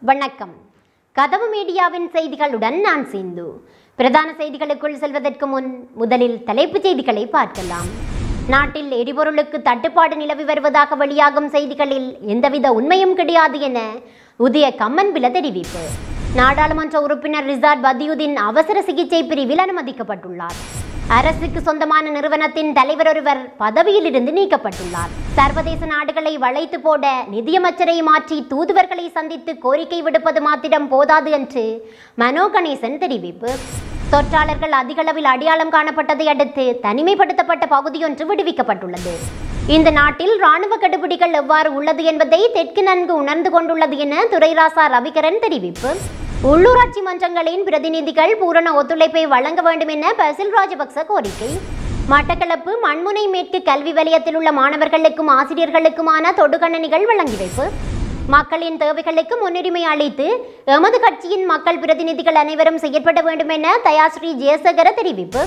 வணக்கம் கதவு மீடியாவின் செய்திகளுடன் நான் சிந்து பிரதான செய்திகளுக்குள் செல்வதற்கு முன் முதலில் தலைப்புச் செய்திகளை பார்க்கலாம் நாட்டில் எரிபொருளுக்கு தட்டுப்பாடு நிலவி வருவதாக வெளியாகும் செய்திகளில் எந்தவித உண்மையும் கிடையாது என உதய கம்மன்பில தெரிவிப்பு நாடாளுமன்ற உறுப்பினர் ரிசார்ட் பதியுதீன் அவசர சிகிச்சை பிரிவில் அனுமதிக்கப்பட்டுள்ளார் அரசுக்கு சொந்தமான நிறுவனத்தின் தலைவர் ஒருவர் பதவியிலிருந்து நீக்கப்பட்டுள்ளார் சர்வதேச நாடுகளை வளைத்து போட நிதியமைச்சரை மாற்றி தூதுவர்களை சந்தித்து கோரிக்கை விடுப்பது மாத்திரம் போதாது என்று மனோ கணேசன் தெரிவிப்பு தொற்றாளர்கள் அதிகளவில் அடையாளம் காணப்பட்டதை அடுத்து தனிமைப்படுத்தப்பட்ட பகுதியொன்று விடுவிக்கப்பட்டுள்ளது இந்த நாட்டில் ராணுவ கடுபிடிகள் எவ்வாறு உள்ளது என்பதை தெற்கு நன்கு உணர்ந்து கொண்டுள்ளது என துரைராசா ரவிகரன் தெரிவிப்பு உள்ளூராட்சி மன்றங்களின் பிரதிநிதிகள் பூரண ஒத்துழைப்பை வழங்க வேண்டும் என பசில் ராஜபக்ச கோரிக்கை மட்டக்களப்பு மண்முனை மேற்கு கல்வி வலயத்தில் உள்ள மாணவர்களுக்கும் ஆசிரியர்களுக்குமான தொடுகணனிகள் வழங்கி வைப்பு மக்களின் தேவைகளுக்கு முன்னுரிமை அளித்து எமது கட்சியின் மக்கள் பிரதிநிதிகள் அனைவரும் செயற்பட வேண்டும் என தயாஸ்ரீ ஜெயசேகர தெரிவிப்பு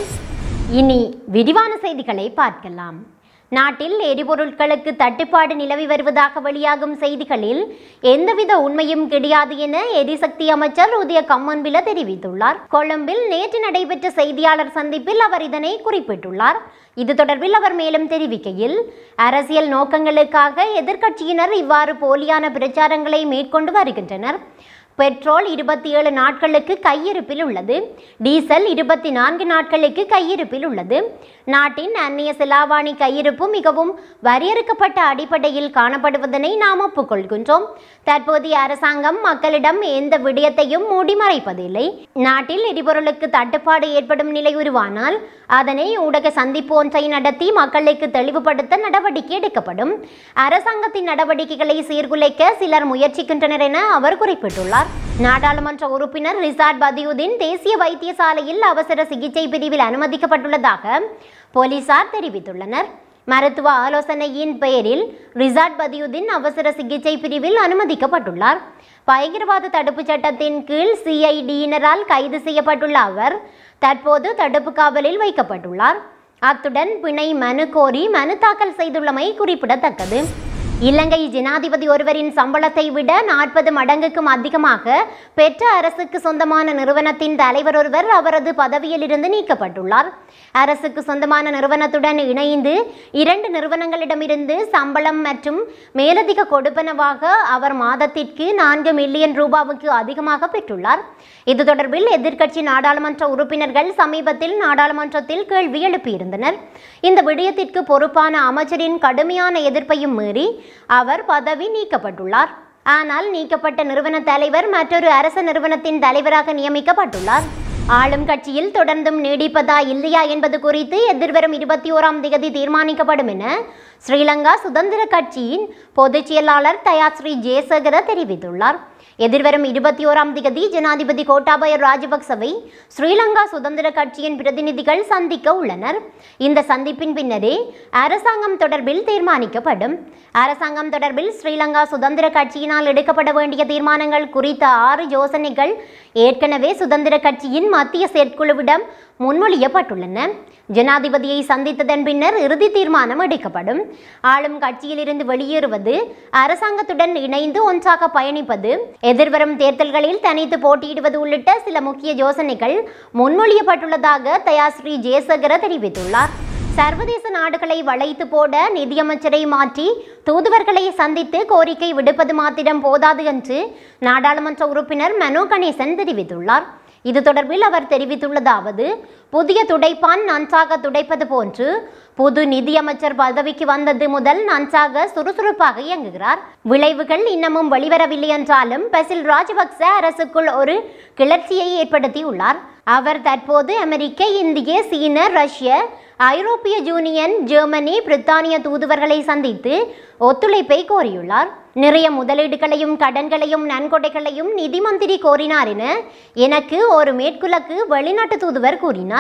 இனி விரிவான செய்திகளை பார்க்கலாம் நாட்டில் எரிபொருட்களுக்கு தட்டுப்பாடு நிலவி வருவதாக வெளியாகும் செய்திகளில் எந்தவித உண்மையும் கிடையாது என எரிசக்தி அமைச்சர் உதய கம்மன்பில தெரிவித்துள்ளார் கொழும்பில் நேற்று நடைபெற்ற செய்தியாளர் சந்திப்பில் அவர் இதனை குறிப்பிட்டுள்ளார் இது தொடர்பில் அவர் மேலும் தெரிவிக்கையில் அரசியல் நோக்கங்களுக்காக எதிர்க்கட்சியினர் இவ்வாறு போலியான பிரச்சாரங்களை மேற்கொண்டு வருகின்றனர் பெட்ரோல் இருபத்தி ஏழு நாட்களுக்கு கையிருப்பில் உள்ளது டீசல் இருபத்தி நான்கு நாட்களுக்கு கையிருப்பில் உள்ளது நாட்டின் அந்நிய செலாவணி கையிருப்பு மிகவும் வரையறுக்கப்பட்ட அடிப்படையில் காணப்படுவதனை நாம் ஒப்புக்கொள்கின்றோம் தற்போதைய அரசாங்கம் மக்களிடம் எந்த விடயத்தையும் மூடி மறைப்பதில்லை நாட்டில் எரிபொருளுக்கு தட்டுப்பாடு ஏற்படும் நிலை உருவானால் அதனை ஊடக சந்திப்பு ஒன்றை நடத்தி மக்களுக்கு தெளிவுபடுத்த நடவடிக்கை எடுக்கப்படும் அரசாங்கத்தின் நடவடிக்கைகளை சீர்குலைக்க சிலர் முயற்சிக்கின்றனர் என அவர் குறிப்பிட்டுள்ளார் நாடாளுமன்ற உறுப்பினர் ரிசார்ட் பதியுதீன் தேசிய வைத்தியசாலையில் அவசர சிகிச்சை பிரிவில் அனுமதிக்கப்பட்டுள்ளதாக போலீசார் தெரிவித்துள்ளனர் மருத்துவ ஆலோசனையின் பெயரில் ரிசார்ட் பதியுதீன் அவசர சிகிச்சை பிரிவில் அனுமதிக்கப்பட்டுள்ளார் பயங்கரவாத தடுப்புச் சட்டத்தின் கீழ் சிஐடியினரால் கைது செய்யப்பட்டுள்ள அவர் தற்போது தடுப்பு காவலில் வைக்கப்பட்டுள்ளார் அத்துடன் பிணை மனு கோரி மனு தாக்கல் செய்துள்ளமை குறிப்பிடத்தக்கது இலங்கை ஜனாதிபதி ஒருவரின் சம்பளத்தை விட நாற்பது மடங்குக்கும் அதிகமாக பெற்ற அரசுக்கு சொந்தமான நிறுவனத்தின் தலைவர் ஒருவர் அவரது பதவியிலிருந்து நீக்கப்பட்டுள்ளார் அரசுக்கு சொந்தமான நிறுவனத்துடன் இணைந்து இரண்டு நிறுவனங்களிடமிருந்து சம்பளம் மற்றும் மேலதிக கொடுப்பனவாக அவர் மாதத்திற்கு நான்கு மில்லியன் ரூபாவுக்கு அதிகமாக பெற்றுள்ளார் இது தொடர்பில் எதிர்க்கட்சி நாடாளுமன்ற உறுப்பினர்கள் சமீபத்தில் நாடாளுமன்றத்தில் கேள்வி எழுப்பியிருந்தனர் இந்த விடயத்திற்கு பொறுப்பான அமைச்சரின் கடுமையான எதிர்ப்பையும் மீறி அவர் பதவி நீக்கப்பட்டுள்ளார் ஆனால் நீக்கப்பட்ட நிறுவன தலைவர் மற்றொரு அரச நிறுவனத்தின் தலைவராக நியமிக்கப்பட்டுள்ளார் ஆளும் கட்சியில் தொடர்ந்தும் நீடிப்பதா இல்லையா என்பது குறித்து எதிர்வரும் இருபத்தி ஓராம் தேதி தீர்மானிக்கப்படும் என ஸ்ரீலங்கா சுதந்திர கட்சியின் பொதுச் செயலாளர் தயாஸ்ரீ ஜெயசேகர தெரிவித்துள்ளார் எதிர்வரும் இருபத்தி ஓராம் தேதி ஜனாதிபதி கோட்டாபய ராஜபக்சவை ஸ்ரீலங்கா சுதந்திர கட்சியின் பிரதிநிதிகள் சந்திக்க உள்ளனர் இந்த சந்திப்பின் பின்னரே அரசாங்கம் தொடர்பில் தீர்மானிக்கப்படும் அரசாங்கம் தொடர்பில் ஸ்ரீலங்கா சுதந்திர கட்சியினால் எடுக்கப்பட வேண்டிய தீர்மானங்கள் குறித்த ஆறு யோசனைகள் ஏற்கனவே சுதந்திர கட்சியின் மத்திய செயற்குழுவிடம் முன்மொழியப்பட்டுள்ளன ஜனாதிபதியை சந்தித்ததன் பின்னர் இறுதி தீர்மானம் எடுக்கப்படும் ஆளும் கட்சியிலிருந்து வெளியேறுவது அரசாங்கத்துடன் இணைந்து ஒன்றாக பயணிப்பது எதிர்வரும் தேர்தல்களில் தனித்து போட்டியிடுவது உள்ளிட்ட சில முக்கிய யோசனைகள் முன்மொழியப்பட்டுள்ளதாக தயாஸ்ரீ ஜெயசேகர தெரிவித்துள்ளார் சர்வதேச நாடுகளை வளைத்து போட நிதியமைச்சரை மாற்றி தூதுவர்களை சந்தித்து கோரிக்கை விடுப்பது மாத்திரம் போதாது என்று நாடாளுமன்ற உறுப்பினர் மனோ கணேசன் தெரிவித்துள்ளார் இது தொடர்பில் அவர் தெரிவித்துள்ளதாவது புதிய துடைப்பான் நன்றாக துடைப்பது போன்று புது நிதியமைச்சர் பதவிக்கு வந்தது முதல் நன்றாக சுறுசுறுப்பாக இயங்குகிறார் விளைவுகள் இன்னமும் வெளிவரவில்லை என்றாலும் பசில் ராஜபக்ச அரசுக்குள் ஒரு கிளர்ச்சியை ஏற்படுத்தியுள்ளார் அவர் தற்போது அமெரிக்க இந்திய சீன ரஷ்ய ஐரோப்பிய யூனியன் ஜெர்மனி பிரித்தானிய தூதுவர்களை சந்தித்து ஒத்துழைப்பை கோரியுள்ளார் நிறைய முதலீடுகளையும் கடன்களையும் நன்கொடைகளையும் நிதி மந்திரி கோரினார் என எனக்கு ஒரு மேற்குலக்கு வெளிநாட்டு தூதுவர் கூறினார்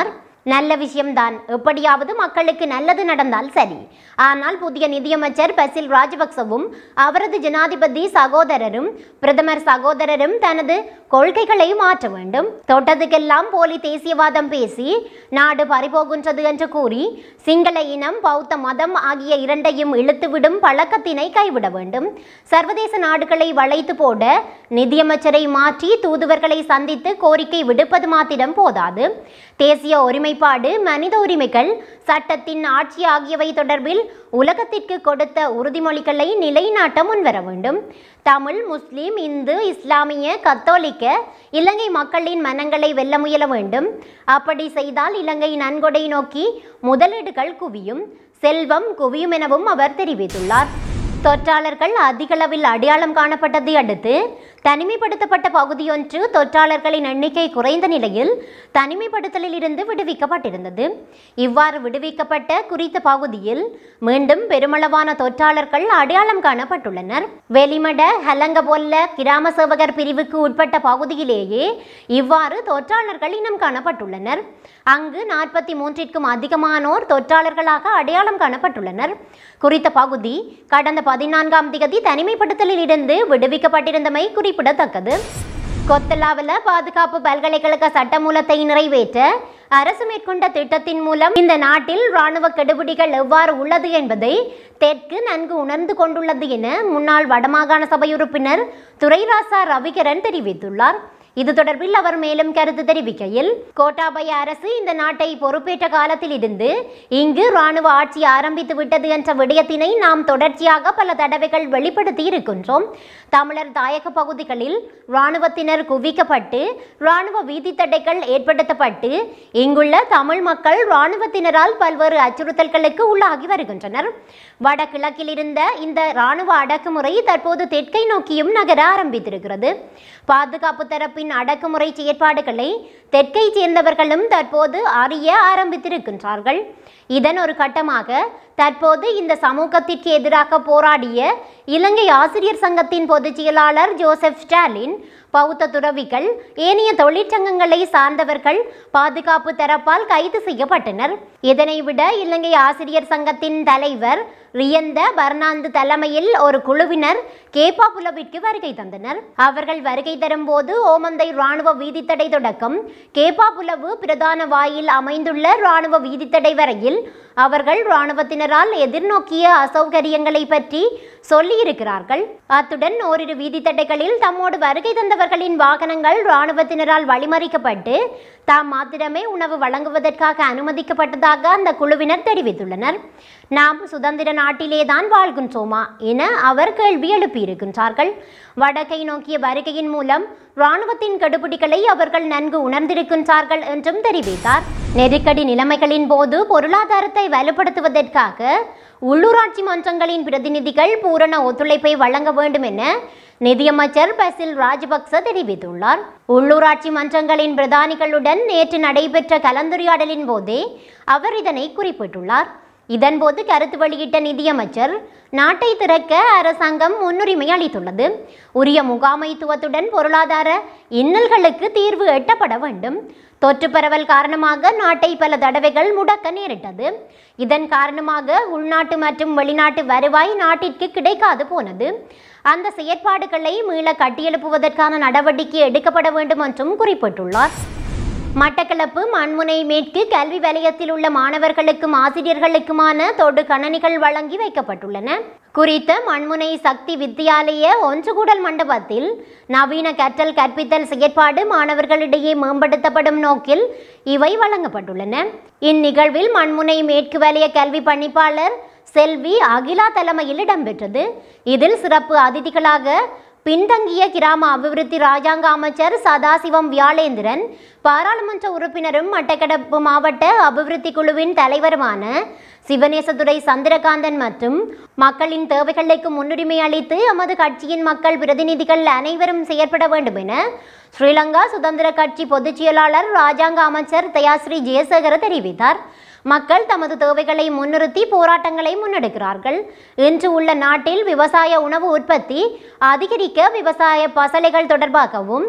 நல்ல விஷயம்தான் எப்படியாவது மக்களுக்கு நல்லது நடந்தால் சரி ஆனால் புதிய நிதியமைச்சர் பசில் ராஜபக்சவும் அவரது ஜனாதிபதி சகோதரரும் பிரதமர் சகோதரரும் தனது கொள்கைகளை மாற்ற வேண்டும் தொட்டதுக்கெல்லாம் போலி தேசியவாதம் பேசி நாடு பறிபோகின்றது என்று கூறி சிங்கள இனம் பௌத்த மதம் ஆகிய இரண்டையும் இழுத்துவிடும் பழக்கத்தினை கைவிட வேண்டும் சர்வதேச நாடுகளை வளைத்து போட நிதியமைச்சரை மாற்றி தூதுவர்களை சந்தித்து கோரிக்கை விடுப்பது மாத்திரம் போதாது தேசிய ஒருமைப்பாடு மனித உரிமைகள் சட்டத்தின் ஆட்சி ஆகியவை தொடர்பில் உலகத்திற்கு கொடுத்த உறுதிமொழிகளை நிலைநாட்ட முன்வர வேண்டும் தமிழ் முஸ்லிம் இந்து இஸ்லாமிய கத்தோலிக்க இலங்கை மக்களின் மனங்களை வெல்ல முயல வேண்டும் அப்படி செய்தால் இலங்கை நன்கொடை நோக்கி முதலீடுகள் குவியும் செல்வம் குவியும் எனவும் அவர் தெரிவித்துள்ளார் தொற்றாளர்கள் அதிகளவில் அடையாளம் காணப்பட்டதை அடுத்து தனிமைப்படுத்தப்பட்ட பகுதியொன்று தொற்றாளர்களின் எண்ணிக்கை குறைந்த நிலையில் தனிமைப்படுத்தலில் இருந்து விடுவிக்கப்பட்டிருந்தது இவ்வாறு விடுவிக்கப்பட்ட குறித்த பகுதியில் மீண்டும் பெருமளவான தொற்றாளர்கள் அடையாளம் காணப்பட்டுள்ளனர் வெளிமட ஹலங்கபொல்ல கிராம சேவகர் பிரிவுக்கு உட்பட்ட பகுதியிலேயே இவ்வாறு தொற்றாளர்கள் இனம் காணப்பட்டுள்ளனர் அங்கு நாற்பத்தி மூன்றிற்கும் அதிகமானோர் தொற்றாளர்களாக அடையாளம் காணப்பட்டுள்ளனர் குறித்த பகுதி கடந்த பதினான்காம் திகதி தனிமைப்படுத்தலில் இருந்து விடுவிக்கப்பட்டிருந்தமை குறிப்பிடத்தக்கது கொத்தலாவில் பாதுகாப்பு பல்கலைக்கழக சட்டமூலத்தை நிறைவேற்ற அரசு மேற்கொண்ட திட்டத்தின் மூலம் இந்த நாட்டில் இராணுவ கெடுபிடிகள் எவ்வாறு உள்ளது என்பதை தெற்கு நன்கு உணர்ந்து கொண்டுள்ளது என முன்னாள் வடமாகாண சபை உறுப்பினர் துரைராசா ரவிகரன் தெரிவித்துள்ளார் இது தொடர்பில் அவர் மேலும் கருத்து தெரிவிக்கையில் கோட்டாபய அரசு இந்த நாட்டை பொறுப்பேற்ற காலத்தில் இருந்து இங்கு இராணுவ ஆட்சி ஆரம்பித்து விட்டது என்ற விடயத்தினை நாம் தொடர்ச்சியாக பல தடவைகள் வெளிப்படுத்தி இருக்கின்றோம் தமிழர் தாயக பகுதிகளில் இராணுவத்தினர் குவிக்கப்பட்டு இராணுவ வீதித்தடைகள் ஏற்படுத்தப்பட்டு இங்குள்ள தமிழ் மக்கள் இராணுவத்தினரால் பல்வேறு அச்சுறுத்தல்களுக்கு உள்ளாகி வருகின்றனர் வடகிழக்கில் இருந்த இந்த இராணுவ அடக்குமுறை தற்போது தெற்கை நோக்கியும் நகர ஆரம்பித்திருக்கிறது பாதுகாப்பு தரப்பின் அடக்குமுறை செயற்பாடுகளை தெற்கை சேர்ந்தவர்களும் தற்போது அறிய ஆரம்பித்திருக்கின்றார்கள் இதன் ஒரு கட்டமாக தற்போது இந்த சமூகத்திற்கு எதிராக போராடிய இலங்கை ஆசிரியர் சங்கத்தின் பொதுச் செயலாளர் ஜோசப் ஸ்டாலின் பௌத்த துறவிகள் ஏனைய தொழிற்சங்கங்களை சார்ந்தவர்கள் பாதுகாப்பு தரப்பால் கைது செய்யப்பட்டனர் இதனை விட இலங்கை ஆசிரியர் சங்கத்தின் தலைவர் ரியந்த பர்னாந்து தலைமையில் ஒரு குழுவினர் கேப்பாபுலவிற்கு வருகை தந்தனர் அவர்கள் வருகை தரும்போது ஓமந்தை ராணுவ வீதித்தடை தொடக்கம் கேப்பாபுலவு பிரதான வாயில் அமைந்துள்ள ராணுவ வீதித்தடை வரையில் அவர்கள் இராணுவத்தினரால் எதிர்நோக்கிய அசௌகரியங்களை பற்றி சொல்லியிருக்கிறார்கள் அத்துடன் ஓரிரு வீதித்தடைகளில் தம்மோடு வருகை தந்தவர்களின் வாகனங்கள் இராணுவத்தினரால் வழிமறிக்கப்பட்டு தாம் மாத்திரமே உணவு வழங்குவதற்காக அனுமதிக்கப்பட்டதாக அந்த குழுவினர் தெரிவித்துள்ளனர் நாம் சுதந்திர நாட்டிலே தான் வாழ்கின்றோமா என அவர் கேள்வி எழுப்பியிருக்கின்றார்கள் வடக்கை நோக்கிய வருகையின் மூலம் இராணுவத்தின் கடுபிடிகளை அவர்கள் நன்கு உணர்ந்திருக்கின்றார்கள் என்றும் தெரிவித்தார் நெருக்கடி நிலைமைகளின் போது பொருளாதாரத்தை வலுப்படுத்துவதற்காக உள்ளூராட்சி மன்றங்களின் பிரதிநிதிகள் பூரண ஒத்துழைப்பை வழங்க வேண்டும் என நிதியமைச்சர் பசில் ராஜபக்ச தெரிவித்துள்ளார் உள்ளூராட்சி மன்றங்களின் பிரதானிகளுடன் நேற்று நடைபெற்ற கலந்துரையாடலின் போதே அவர் இதனை குறிப்பிட்டுள்ளார் இதன்போது கருத்து வெளியிட்ட நிதியமைச்சர் நாட்டை திறக்க அரசாங்கம் முன்னுரிமை அளித்துள்ளது உரிய முகாமைத்துவத்துடன் பொருளாதார இன்னல்களுக்கு தீர்வு எட்டப்பட வேண்டும் தொற்று பரவல் காரணமாக நாட்டை பல தடவைகள் முடக்க நேரிட்டது இதன் காரணமாக உள்நாட்டு மற்றும் வெளிநாட்டு வருவாய் நாட்டிற்கு கிடைக்காது போனது அந்த செயற்பாடுகளை மீள கட்டியெழுப்புவதற்கான நடவடிக்கை எடுக்கப்பட வேண்டும் என்றும் குறிப்பிட்டுள்ளார் மட்டக்களப்பு மண்முனை மேற்கு கல்வி வலயத்தில் உள்ள மாணவர்களுக்கும் ஆசிரியர்களுக்குமான தொடு கணனிகள் வழங்கி வைக்கப்பட்டுள்ளன குறித்த மண்முனை சக்தி வித்தியாலய ஒன்றுகூடல் மண்டபத்தில் நவீன கற்றல் கற்பித்தல் செயற்பாடு மாணவர்களிடையே மேம்படுத்தப்படும் நோக்கில் இவை வழங்கப்பட்டுள்ளன இந்நிகழ்வில் மண்முனை மேற்கு வலய கல்வி பணிப்பாளர் செல்வி அகிலா தலைமையில் இடம்பெற்றது இதில் சிறப்பு அதிதிகளாக பின்தங்கிய கிராம அபிவிருத்தி ராஜாங்க அமைச்சர் சதாசிவம் வியாளேந்திரன் பாராளுமன்ற உறுப்பினரும் மட்டக்களப்பு மாவட்ட அபிவிருத்தி குழுவின் தலைவருமான சிவநேசதுரை சந்திரகாந்தன் மற்றும் மக்களின் தேவைகளுக்கு முன்னுரிமை அளித்து எமது கட்சியின் மக்கள் பிரதிநிதிகள் அனைவரும் செயற்பட வேண்டும் என ஸ்ரீலங்கா சுதந்திர கட்சி பொதுச் செயலாளர் ராஜாங்க அமைச்சர் தயாஸ்ரீ ஜெயசேகர தெரிவித்தார் மக்கள் தமது தேவைகளை முன்னிறுத்தி போராட்டங்களை முன்னெடுக்கிறார்கள் இன்று உள்ள நாட்டில் விவசாய உணவு உற்பத்தி அதிகரிக்க விவசாய பசலைகள் தொடர்பாகவும்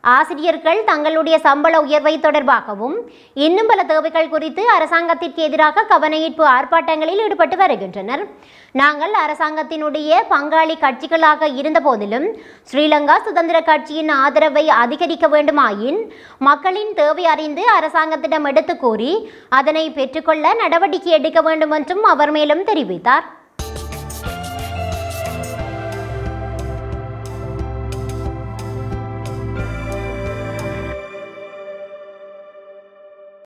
ஆசிரியர்கள் தங்களுடைய சம்பள உயர்வை தொடர்பாகவும் இன்னும் பல தேவைகள் குறித்து அரசாங்கத்திற்கு எதிராக கவனஈர்ப்பு ஆர்ப்பாட்டங்களில் ஈடுபட்டு வருகின்றனர் நாங்கள் அரசாங்கத்தினுடைய பங்காளி கட்சிகளாக இருந்த போதிலும் ஸ்ரீலங்கா சுதந்திர கட்சியின் ஆதரவை அதிகரிக்க வேண்டுமாயின் மக்களின் தேவை அறிந்து அரசாங்கத்திடம் எடுத்து கூறி அதனை பெற்றுக்கொள்ள நடவடிக்கை எடுக்க வேண்டும் என்றும் அவர் மேலும் தெரிவித்தார்